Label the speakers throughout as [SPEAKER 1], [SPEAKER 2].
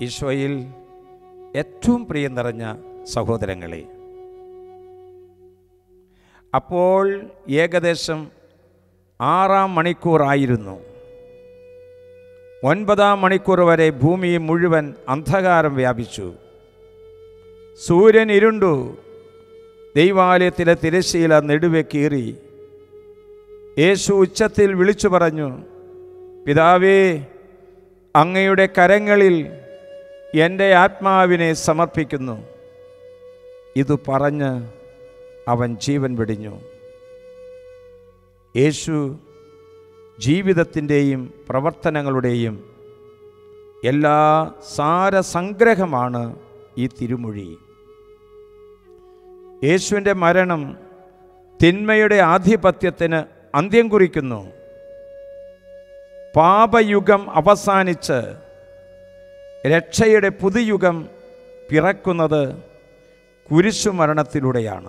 [SPEAKER 1] ഈശോയിൽ ഏറ്റവും പ്രിയം നിറഞ്ഞ സഹോദരങ്ങളെ അപ്പോൾ ഏകദേശം ആറാം മണിക്കൂറായിരുന്നു ഒൻപതാം മണിക്കൂർ വരെ ഭൂമി മുഴുവൻ അന്ധകാരം വ്യാപിച്ചു സൂര്യൻ ഇരുണ്ടു ദൈവാലയത്തിലെ തിരശ്ശീല നെടുവെ കീറി യേശു ഉച്ചത്തിൽ വിളിച്ചു പറഞ്ഞു പിതാവേ അങ്ങയുടെ കരങ്ങളിൽ എൻ്റെ ആത്മാവിനെ സമർപ്പിക്കുന്നു ഇത് പറഞ്ഞ് അവൻ ജീവൻ വെടിഞ്ഞു യേശു ജീവിതത്തിൻ്റെയും പ്രവർത്തനങ്ങളുടെയും എല്ലാ സാരസംഗ്രഹമാണ് ഈ തിരുമൊഴി യേശുവിൻ്റെ മരണം തിന്മയുടെ ആധിപത്യത്തിന് അന്ത്യം കുറിക്കുന്നു പാപയുഗം അവസാനിച്ച് രക്ഷയുടെ പുതുയുഗം പിറക്കുന്നത് കുരിശുമരണത്തിലൂടെയാണ്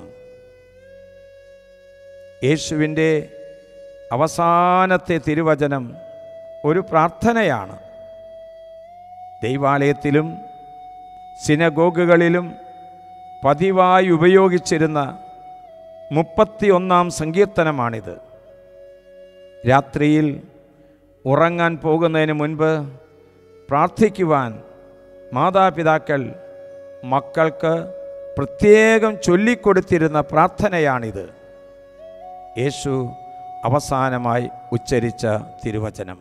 [SPEAKER 1] യേശുവിൻ്റെ അവസാനത്തെ തിരുവചനം ഒരു പ്രാർത്ഥനയാണ് ദൈവാലയത്തിലും സിനഗോഗുകളിലും പതിവായി ഉപയോഗിച്ചിരുന്ന മുപ്പത്തിയൊന്നാം സങ്കീർത്തനമാണിത് രാത്രിയിൽ ഉറങ്ങാൻ പോകുന്നതിന് മുൻപ് പ്രാർത്ഥിക്കുവാൻ മാതാപിതാക്കൾ മക്കൾക്ക് പ്രത്യേകം ചൊല്ലിക്കൊടുത്തിരുന്ന പ്രാർത്ഥനയാണിത് യേശു അവസാനമായി ഉച്ചരിച്ച തിരുവചനം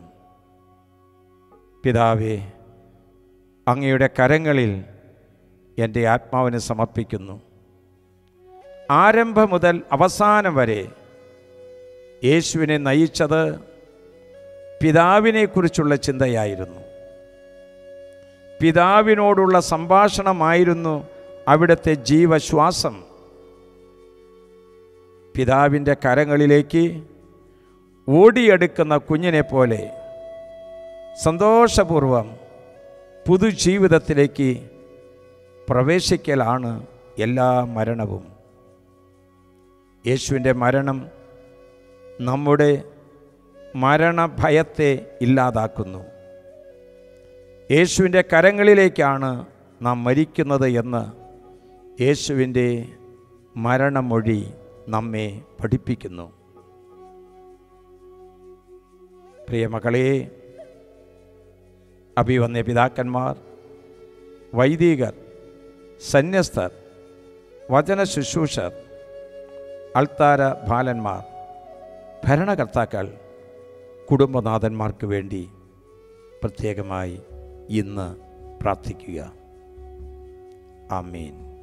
[SPEAKER 1] പിതാവേ അങ്ങയുടെ കരങ്ങളിൽ എൻ്റെ ആത്മാവിനെ സമർപ്പിക്കുന്നു ആരംഭം മുതൽ അവസാനം വരെ യേശുവിനെ നയിച്ചത് പിതാവിനെക്കുറിച്ചുള്ള ചിന്തയായിരുന്നു പിതാവിനോടുള്ള സംഭാഷണമായിരുന്നു അവിടുത്തെ ജീവശ്വാസം പിതാവിൻ്റെ കരങ്ങളിലേക്ക് ഓടിയെടുക്കുന്ന കുഞ്ഞിനെ പോലെ സന്തോഷപൂർവം പുതുജീവിതത്തിലേക്ക് പ്രവേശിക്കലാണ് എല്ലാ മരണവും യേശുവിൻ്റെ മരണം നമ്മുടെ മരണഭയത്തെ ഇല്ലാതാക്കുന്നു യേശുവിൻ്റെ കരങ്ങളിലേക്കാണ് നാം മരിക്കുന്നത് എന്ന് യേശുവിൻ്റെ മരണമൊഴി നമ്മെ പഠിപ്പിക്കുന്നു പ്രിയമകളെ അഭിവന്യ പിതാക്കന്മാർ വൈദികർ സന്യസ്തർ വചന ശുശ്രൂഷർ അൾത്താര ബാലന്മാർ ഭരണകർത്താക്കൾ കുടുംബനാഥന്മാർക്ക് വേണ്ടി പ്രത്യേകമായി ഇന്ന് പ്രാർത്ഥിക്കുക ആമീൻ